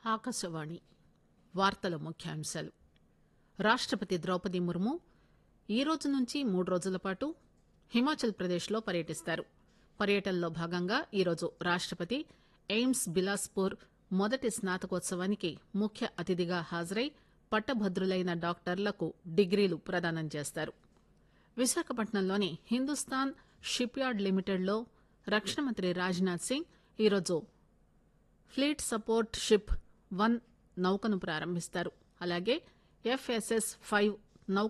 ఆకాశవాణి వార్తల ముఖ్యాంశాలు రాష్టపతి ద్రౌపది ముర్ము ఈ రోజు నుంచి మూడు రోజుల పాటు హిమాచల్ ప్రదేశ్ లో పర్యటిస్తారు పర్యటనలో భాగంగా ఈరోజు రాష్టపతి ఎయిమ్స్ బిలాస్పూర్ మొదటి స్నాతకోత్సవానికి ముఖ్య అతిథిగా హాజరై పట్టభద్రులైన డాక్టర్లకు డిగ్రీలు ప్రదానం చేస్తారు విశాఖపట్నంలోని హిందుస్థాన్ షిప్ యార్డ్ లిమిటెడ్ లో రక్షణ మంత్రి రాజ్నాథ్ సింగ్ ఈరోజు ఫ్లీట్ సపోర్ట్ షిప్ వన్ నౌకను ప్రారంభిస్తారు అలాగే ఎఫ్ఎస్ఎస్ ఫైవ్